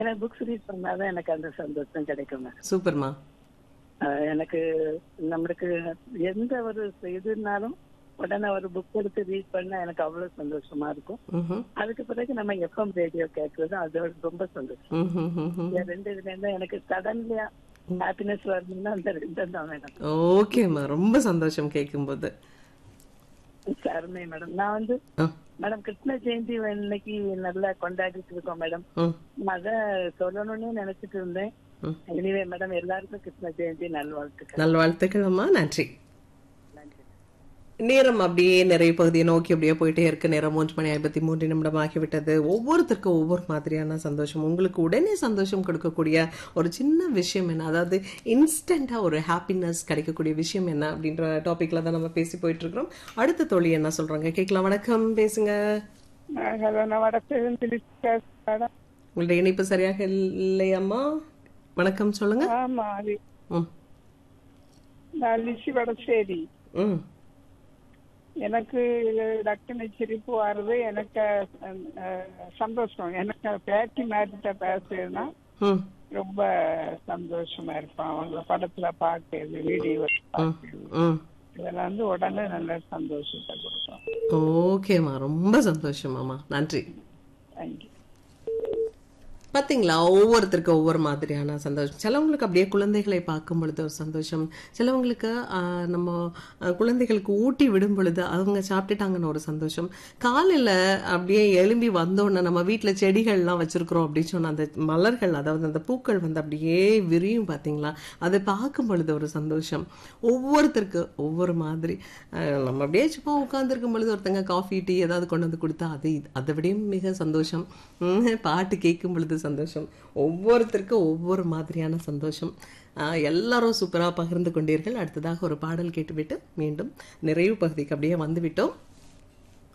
எனக்கு books read பண்ணாதான் எனக்கு அந்த சந்தோஷம் கிடைக்குங்க சூப்பர்மா அஹ் எனக்கு நம்மளுக்கு எந்த ஒரு இதுனாலும் உடனே ஒரு புக் எடுத்து ரீட் பண்ணா எனக்கு அவ்வளவு சந்தோஷமா இருக்கும் ம்ஹும். அதுக்கு பிறகு நம்ம எஃப்எம் ரேடியோ கேட்கறது அதோட ரொம்ப சந்தோஷம் ம்ஹும், ம்ஹும். இந்த ரெண்டு இதுல இருந்து எனக்கு சடன்லியா ஹாப்பினஸ் வரணும்னா அந்த ரெண்டு தான் மேடம் ஓகேம்மா ரொம்ப சந்தோஷம் கேட்கும்போது சரிமே மேடம் நான் வந்து ஆ, மேடம் கிருஷ்ண ஜெயந்தி இன்னைக்கு நல்லா கொண்டாடிட்டு இருக்கோம் மேடம் ம், நான் அதை சொல்லணும்னு நினைச்சிட்டு இருந்தேன் ம். எனிவே மேடம் எல்லாருக்கும் கிருஷ்ண ஜெயந்தி நல்வாழ்த்துக்கள் நல்வாழ்த்துக்கள் அம்மா நன்றி நன்றி நேரம் அப்படியே நிறைய பகுதியை நோக்கி அப்படியே போயிட்டே இருக்கு நேரம் மூன்று மணி ஐம்பத்தி மூன்று நிமிடம் ஆகிவிட்டது ஒவ்வொருத்தருக்கும் ஒவ்வொரு மாதிரியான சந்தோஷம் உங்களுக்கு உடனே சந்தோஷம் கொடுக்கக்கூடிய ஒரு சின்ன விஷயம் என்ன அதாவது இன்ஸ்டண்டா ஒரு ஹாப்பினஸ் கிடைக்கக்கூடிய விஷயம் என்ன அப்படின்ற டாபிக்ல தான் நம்ம பேசி போயிட்டு இருக்கிறோம் அடுத்த தோழி என்ன சொல்றாங்க கேட்கலாம் வணக்கம் பேசுங்க ஹலோ நான் வடக்கு மேடம் உங்களுடைய இணைப்பு சரியாக இல்லையம்மா வணக்கம் சொல்லுங்க ஆமா அது ம் நான் லிசி வடசேரி ம் எனக்கு டக்குனு சிரிப்பு வருது எனக்கு அஹ், சந்தோஷம் எனக்கு பேட்டி மாதிரிட்ட பேசுறதுன்னா ம் ரொம்ப சந்தோஷமா இருப்பான் அவங்க படத்துல பாக்குறது வீடியோ ம் ம் இதெல்லாம் வந்து உடனே நல்ல சந்தோஷத்தை கொடுக்கும் ஓகேம்மா ரொம்ப சந்தோஷமாம்மா நன்றி தேங்க்யூ பார்த்தீங்களா ஒவ்வொருத்தருக்கும் ஒவ்வொரு மாதிரியான சந்தோஷம் சிலவங்களுக்கு அப்படியே குழந்தைகளை பார்க்கும் பொழுது ஒரு சந்தோஷம் சிலவங்களுக்கு ஆஹ், நம்ம ஆஹ், குழந்தைகளுக்கு ஊட்டி விடும் பொழுது அவங்க சாப்பிட்டுட்டாங்கன்னு ஒரு சந்தோஷம் காலையில் அப்படியே எழும்பி வந்தோன்னே நம்ம வீட்டில் செடிகள்லாம் வச்சிருக்கிறோம் அப்படின்னு சொன்ன அந்த மலர்கள் அதாவது அந்த பூக்கள் வந்து அப்படியே விரியும் பார்த்தீங்களா அதை பார்க்கும் பொழுது ஒரு சந்தோஷம் ஒவ்வொருத்தருக்கு ஒவ்வொரு மாதிரி ஆஹ், நம்ம அப்படியே சும்மா உட்காந்துருக்கும் பொழுது ஒருத்தங்க காஃபி டீ ஏதாவது கொண்டு வந்து கொடுத்தா அது இது- அதை விடையும் மிக சந்தோஷம் உம், பாட்டு கேட்கும் பொழுது சந்தோஷம் ஒவ்வொருத்தருக்கும் ஒவ்வொரு மாதிரியான சந்தோஷம் ஆஹ், எல்லாரும் சூப்பராக பகிர்ந்து கொண்டீர்கள் அடுத்ததாக ஒரு பாடல் கேட்டுவிட்டு மீண்டும் நிறைவு பகுதிக்கு அப்படியே வந்து விட்டோம்